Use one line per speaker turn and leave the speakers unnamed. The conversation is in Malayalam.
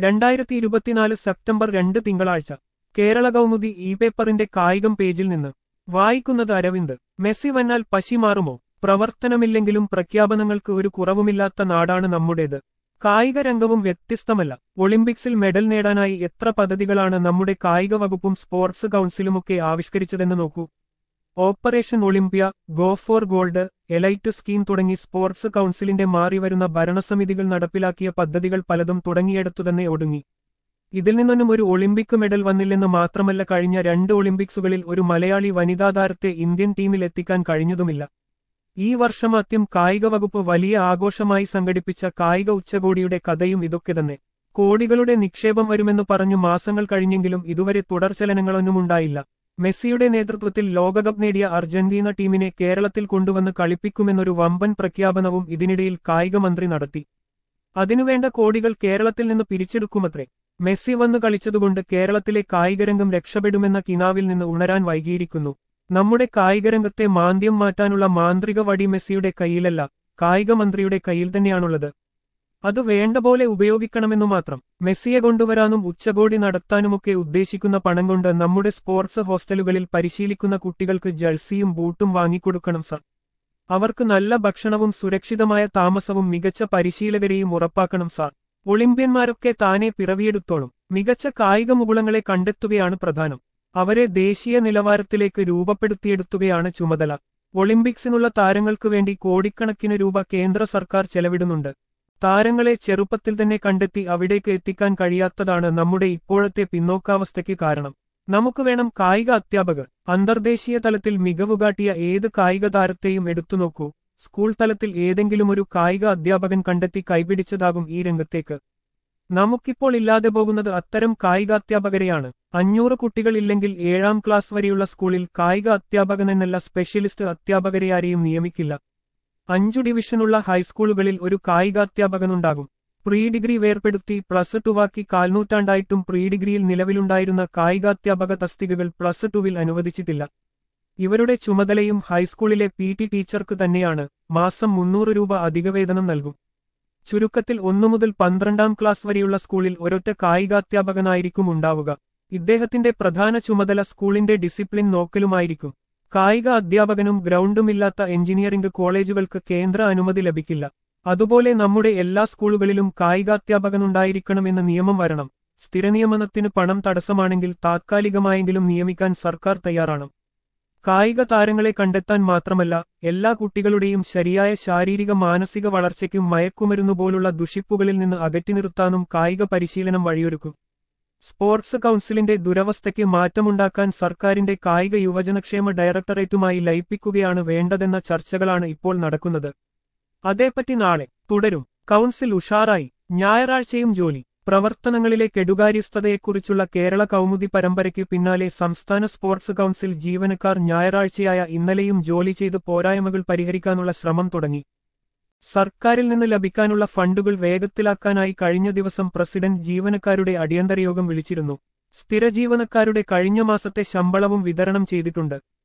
രണ്ടായിരത്തി ഇരുപത്തിനാല് സെപ്റ്റംബർ രണ്ട് തിങ്കളാഴ്ച കേരള കൗമുദി ഇ പേപ്പറിന്റെ കായികം പേജിൽ നിന്ന് വായിക്കുന്നത് അരവിന്ദ് മെസ്സി വന്നാൽ പശി മാറുമോ പ്രവർത്തനമില്ലെങ്കിലും പ്രഖ്യാപനങ്ങൾക്ക് ഒരു കുറവുമില്ലാത്ത നാടാണ് നമ്മുടേത് കായിക രംഗവും വ്യത്യസ്തമല്ല ഒളിമ്പിക്സിൽ മെഡൽ നേടാനായി എത്ര പദ്ധതികളാണ് നമ്മുടെ കായിക വകുപ്പും സ്പോർട്സ് കൗൺസിലുമൊക്കെ ആവിഷ്കരിച്ചതെന്ന് നോക്കൂ operation Olympia go for gold elite scheme തുടങ്ങി സ്പോർട്സ് കൗൺസിലിന്റെ മാറിവരുന്ന ഭരണസമിതികൾ നടപ്പിലാക്കിയ പദ്ധതികൾ പലതും തുടങ്ങിയെടുത്തുതന്നെ ഒടുങ്ങി ഇതിൽ നിന്നൊന്നും ഒരു ഒളിമ്പിക് മെഡൽ വന്നില്ലെന്ന് മാത്രമല്ല കഴിഞ്ഞ രണ്ട് ഒളിമ്പിക്സുകളിൽ ഒരു മലയാളി വനിതാ താരത്തെ ഇന്ത്യൻ ടീമിൽ എത്തിക്കാൻ കഴിഞ്ഞതുമില്ല ഈ വർഷമാദ്യം കായിക വകുപ്പ് വലിയ ആഘോഷമായി സംഘടിപ്പിച്ച കായിക ഉച്ചകോടിയുടെ കഥയും ഇതൊക്കെ തന്നെ കോടികളുടെ നിക്ഷേപം വരുമെന്ന് പറഞ്ഞു മാസങ്ങൾ കഴിഞ്ഞെങ്കിലും ഇതുവരെ തുടർചലനങ്ങളൊന്നുമുണ്ടായില്ല മെസ്സിയുടെ നേതൃത്വത്തിൽ ലോകകപ്പ് നേടിയ അർജന്റീന ടീമിനെ കേരളത്തിൽ കൊണ്ടുവന്ന് കളിപ്പിക്കുമെന്നൊരു വമ്പൻ പ്രഖ്യാപനവും ഇതിനിടയിൽ കായിക മന്ത്രി നടത്തി അതിനുവേണ്ട കോടികൾ കേരളത്തിൽ നിന്ന് പിരിച്ചെടുക്കുമത്രേ മെസ്സി വന്നു കളിച്ചതുകൊണ്ട് കേരളത്തിലെ കായികരംഗം രക്ഷപ്പെടുമെന്ന കിനാവിൽ നിന്ന് ഉണരാൻ വൈകിയിരിക്കുന്നു നമ്മുടെ കായികരംഗത്തെ മാന്ദ്യം മാറ്റാനുള്ള മാന്ത്രിക വടി മെസ്സിയുടെ കയ്യിലല്ല കായിക മന്ത്രിയുടെ കയ്യിൽ തന്നെയാണുള്ളത് അത് വേണ്ട പോലെ ഉപയോഗിക്കണമെന്നു മാത്രം മെസ്സിയെ കൊണ്ടുവരാനും ഉച്ചകോടി നടത്താനുമൊക്കെ ഉദ്ദേശിക്കുന്ന പണം കൊണ്ട് നമ്മുടെ സ്പോർട്സ് ഹോസ്റ്റലുകളിൽ പരിശീലിക്കുന്ന കുട്ടികൾക്ക് ജഴ്സിയും ബൂട്ടും വാങ്ങിക്കൊടുക്കണം സർ അവർക്ക് നല്ല ഭക്ഷണവും സുരക്ഷിതമായ താമസവും മികച്ച പരിശീലകരെയും ഉറപ്പാക്കണം സാർ ഒളിമ്പ്യന്മാരൊക്കെ താനെ പിറവിയെടുത്തോളും മികച്ച കായിക മുകുളങ്ങളെ കണ്ടെത്തുകയാണ് പ്രധാനം അവരെ ദേശീയ നിലവാരത്തിലേക്ക് രൂപപ്പെടുത്തിയെടുത്തുകയാണ് ചുമതല ഒളിമ്പിക്സിനുള്ള താരങ്ങൾക്കു വേണ്ടി കോടിക്കണക്കിന് രൂപ കേന്ദ്ര സർക്കാർ ചെലവിടുന്നുണ്ട് താരങ്ങളെ ചെറുപ്പത്തിൽ തന്നെ കണ്ടെത്തി അവിടേക്ക് എത്തിക്കാൻ കഴിയാത്തതാണ് നമ്മുടെ ഇപ്പോഴത്തെ പിന്നോക്കാവസ്ഥയ്ക്ക് കാരണം നമുക്ക് വേണം കായിക അധ്യാപകർ അന്തർദേശീയ തലത്തിൽ മികവുകാട്ടിയ ഏത് കായിക താരത്തെയും എടുത്തുനോക്കൂ സ്കൂൾ തലത്തിൽ ഏതെങ്കിലും ഒരു കായിക അധ്യാപകൻ കണ്ടെത്തി കൈപിടിച്ചതാകും ഈ രംഗത്തേക്ക് നമുക്കിപ്പോൾ ഇല്ലാതെ പോകുന്നത് അത്തരം കായികാധ്യാപകരെയാണ് അഞ്ഞൂറ് കുട്ടികൾ ഇല്ലെങ്കിൽ ഏഴാം ക്ലാസ് വരെയുള്ള സ്കൂളിൽ കായിക അധ്യാപകനെന്നല്ല സ്പെഷ്യലിസ്റ്റ് അധ്യാപകരെയാരെയും നിയമിക്കില്ല അഞ്ചു ഡിവിഷനുള്ള ഹൈസ്കൂളുകളിൽ ഒരു കായികാധ്യാപകനുണ്ടാകും പ്രീ ഡിഗ്രി വേർപ്പെടുത്തി പ്ലസ് ടുവാക്കി കാൽനൂറ്റാണ്ടായിട്ടും പ്രീ ഡിഗ്രിയിൽ നിലവിലുണ്ടായിരുന്ന കായികാധ്യാപക തസ്തികകൾ പ്ലസ് ടുവിൽ അനുവദിച്ചിട്ടില്ല ഇവരുടെ ചുമതലയും ഹൈസ്കൂളിലെ പി ടി ടീച്ചർക്ക് തന്നെയാണ് മാസം മുന്നൂറ് രൂപ അധിക വേതനം നൽകും ചുരുക്കത്തിൽ ഒന്നു മുതൽ പന്ത്രണ്ടാം ക്ലാസ് വരെയുള്ള സ്കൂളിൽ ഒരൊറ്റ കായികാധ്യാപകനായിരിക്കും ഉണ്ടാവുക ഇദ്ദേഹത്തിന്റെ പ്രധാന ചുമതല സ്കൂളിന്റെ ഡിസിപ്ലിൻ നോക്കലുമായിരിക്കും കായിക അധ്യാപകനും ഗ്രൗണ്ടുമില്ലാത്ത എഞ്ചിനീയറിംഗ് കോളേജുകൾക്ക് കേന്ദ്ര അനുമതി ലഭിക്കില്ല അതുപോലെ നമ്മുടെ എല്ലാ സ്കൂളുകളിലും കായികാധ്യാപകനുണ്ടായിരിക്കണമെന്ന നിയമം വരണം സ്ഥിരനിയമനത്തിന് പണം തടസ്സമാണെങ്കിൽ താത്കാലികമായെങ്കിലും നിയമിക്കാൻ സർക്കാർ തയ്യാറാണ് കായിക താരങ്ങളെ കണ്ടെത്താൻ മാത്രമല്ല എല്ലാ കുട്ടികളുടെയും ശരിയായ ശാരീരിക മാനസിക വളർച്ചയ്ക്കും മയക്കുമരുന്നു പോലുള്ള ദുഷിപ്പുകളിൽ നിന്ന് അകറ്റി നിർത്താനും കായിക പരിശീലനം വഴിയൊരുക്കും സ്പോർട്സ് കൗൺസിലിന്റെ ദുരവസ്ഥയ്ക്ക് മാറ്റമുണ്ടാക്കാൻ സർക്കാരിന്റെ കായിക യുവജനക്ഷേമ ഡയറക്ടറേറ്റുമായി ലയിപ്പിക്കുകയാണ് വേണ്ടതെന്ന ചർച്ചകളാണ് ഇപ്പോൾ നടക്കുന്നത് അതേപ്പറ്റി നാളെ തുടരും കൗൺസിൽ ഉഷാറായി ഞായറാഴ്ചയും ജോലി പ്രവർത്തനങ്ങളിലെ കെടുകാര്യസ്ഥതയെക്കുറിച്ചുള്ള കേരള കൗമുദി പരമ്പരയ്ക്ക് പിന്നാലെ സംസ്ഥാന സ്പോർട്സ് കൗൺസിൽ ജീവനക്കാർ ഞായറാഴ്ചയായ ഇന്നലെയും ജോലി ചെയ്ത് പോരായ്മകൾ പരിഹരിക്കാനുള്ള ശ്രമം തുടങ്ങി സർക്കാരിൽ നിന്ന് ലഭിക്കാനുള്ള ഫണ്ടുകൾ വേഗത്തിലാക്കാനായി കഴിഞ്ഞ ദിവസം പ്രസിഡന്റ് ജീവനക്കാരുടെ അടിയന്തര യോഗം വിളിച്ചിരുന്നു സ്ഥിര ജീവനക്കാരുടെ കഴിഞ്ഞ മാസത്തെ ശമ്പളവും വിതരണം ചെയ്തിട്ടുണ്ട്